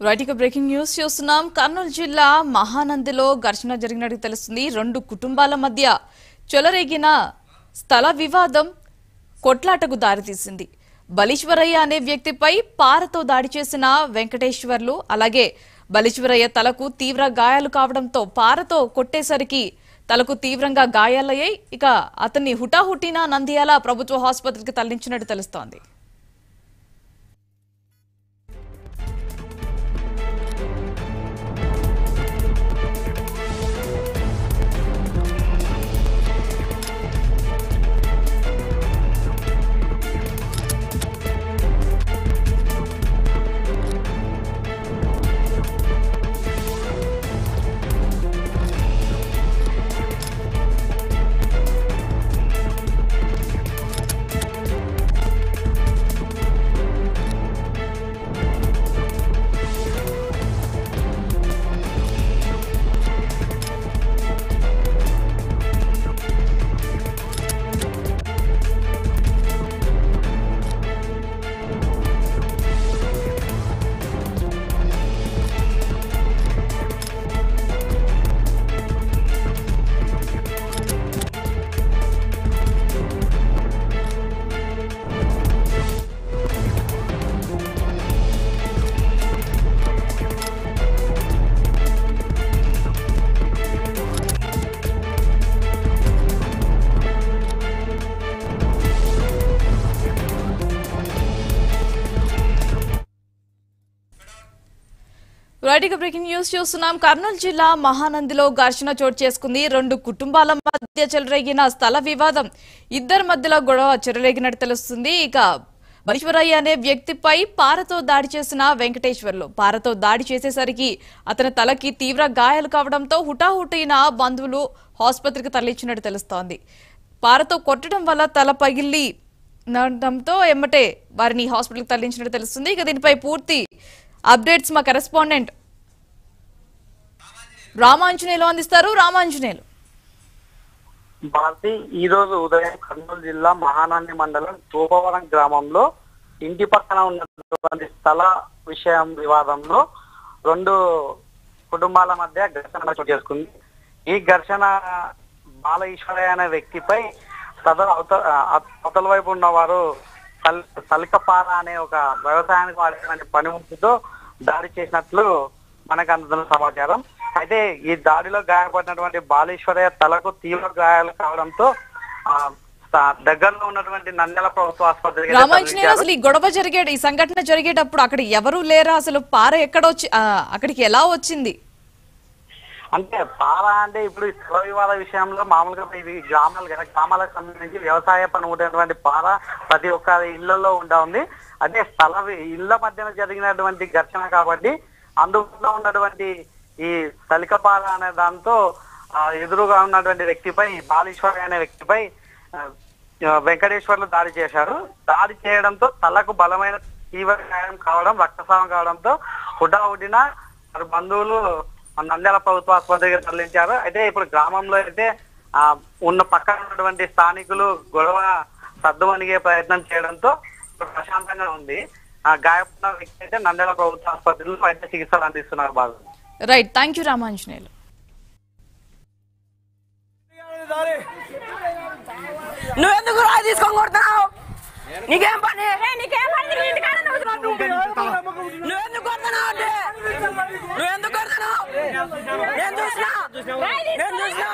right ఇక breaking news చూస్తున్నాం కర్నూలు జిల్లా మహానందిలో ఘర్షణ జరిగినట్టు తెలుస్తుంది రెండు కుటుంబాల మధ్య చెలరేగిన స్థల వివాదం కొట్లాటకు దారితీసింది బలీశ్వరయ్య అనే వ్యక్తిపై పారతో దాడి చేసిన వెంకటేశ్వర్లు అలాగే బలీశ్వరయ్య తలకు తీవ్ర గాయాలు కావడంతో పారతో కొట్టేసరికి తలకు తీవ్రంగా గాయాలయ్యాయి ఇక అతన్ని హుటాహుటిన నంద్యాల ప్రభుత్వ ఆసుపత్రికి తరలించినట్టు తెలుస్తోంది రైట్ ఇక బ్రేకింగ్ న్యూస్ చూస్తున్నాం కర్నూలు జిల్లా మహానందిలో ఘర్షణ చోటు చేసుకుంది రెండు కుటుంబాల మధ్య చెలరేగిన స్థల వివాదం ఇద్దరి మధ్యలో గొడవ చెలరేగినట్టు తెలుస్తుంది ఇక బలీశ్వరయ్య అనే వ్యక్తిపై పారతో దాడి చేసిన వెంకటేశ్వర్లు పారతో దాడి చేసేసరికి అతని తలకి తీవ్ర గాయాలు కావడంతో హుటాహుటిన బంధువులు ఆసుపత్రికి తరలించినట్టు తెలుస్తోంది పారతో కొట్టడం వల్ల తల పగిలి నడంతో ఎమ్మటే వారిని హాస్పిటల్కి తరలించినట్టు తెలుస్తుంది ఇక దీనిపై పూర్తి అప్డేట్స్ మా కరెస్పాండెంట్ రామాంజనేయులు అందిస్తారు రామాంజనేయులు భారతి ఈ రోజు ఉదయం కర్నూలు జిల్లా మహానాంది మండలం తూపవరం గ్రామంలో ఇంటి పక్కన ఉన్నటువంటి స్థల విషయం వివాదంలో రెండు కుటుంబాల మధ్య ఘర్షణ చోటు చేసుకుంది ఈ ఘర్షణ బాల ఈశ్వరయ్య అనే వ్యక్తిపై సదరు అవతల అవతల వైపు ఉన్నవారు సల్- సలికపార అనే ఒక వ్యవసాయానికి వాడినటువంటి పనిముట్టుతో దాడి చేసినట్లు మనకు అందుతున్న సమాచారం అయితే ఈ దాడిలో గాయపడినటువంటి బాలేశ్వరయ్య తలకు తీవ్ర గాయాలు కావడంతో ఆ, స- దగ్గరలో ఉన్నటువంటి నంద్యాల ప్రభుత్వ ఆసుపత్రికి రామాంజనేయులు అసలు ఈ గొడవ జరిగే ఈ సంఘటన జరిగేటప్పుడు అక్కడ ఎవరు లేరా అసలు పార ఎక్కడొచ్చి ఆ, అక్కడికి ఎలా వచ్చింది అంటే పాల అంటే ఇప్పుడు ఈ స్థల వివాద విషయంలో మామూలుగా ఇవి గ్రామాలు కదా గ్రామాలకు సంబంధించి వ్యవసాయ పని ఉండేటువంటి పాల ప్రతి ఒక్క ఇళ్లలో ఉంటా ఉంది అదే స్థల వి- ఇళ్ల మధ్యన జరిగినటువంటి ఘర్షణ కాబట్టి అందులో ఉన్నటువంటి ఈ సలికపాల అనే దాంతో ఆ, ఎదురుగా ఉన్నటువంటి వ్యక్తిపై బాలీశ్వరి అనే వ్యక్తిపై ఆ, ఆ, వెంకటేశ్వర్లు దాడి చేశారు దాడి చేయడంతో తలకు బలమైన తీవ్ర గాయం కావడం రక్తస్రావం కావడంతో హుటాహుటిన వారి బంధువులు నంద్యాల ప్రభుత్వ ఆసుపత్రికి తరలించారు అయితే ఇప్పుడు గ్రామంలో అయితే ఆ ఉన్న పక్కన ఉన్నటువంటి స్థానికులు గొడవ సర్దుమణిగే ప్రయత్నం చేయడంతో ఇప్పుడు ప్రశాంతంగా ఉంది ఆ గాయపడిన వ్యక్తి అయితే నంద్యాల ప్రభుత్వ ఆసుపత్రిలో వైద్య చికిత్సలు అందిస్తున్నారు బాగా రైట్ థ్యాంక్ యూ రామాంజనేయులు నువ్వెందుకు రా తీసుకొని కొడుతున్నావు నీకేం పని నీకేం పని నీ ఇంటికాడ నువ్వెందుకు కొడుతున్నావు అంటే నువ్వెందుకు కొడుతున్నావు నేను చూసినా నేను చూసినా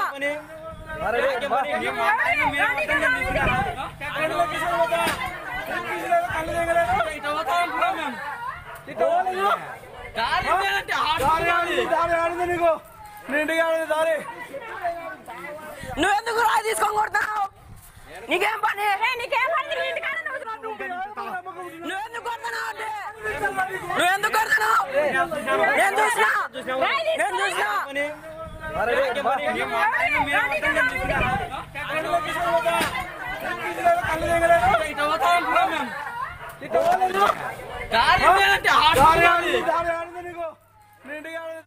నువ్వెందుకు రా తీసుకొని కొడుతున్నావు నీకేం పని నీకేం పని నీ ఇంటికాడ నువ్వెందుకు కొడుతున్నావు అంటే నువ్వెందుకు కొడుతున్నావు నేను చూసినా నేను చూసినా దారి నువ్వెందుకు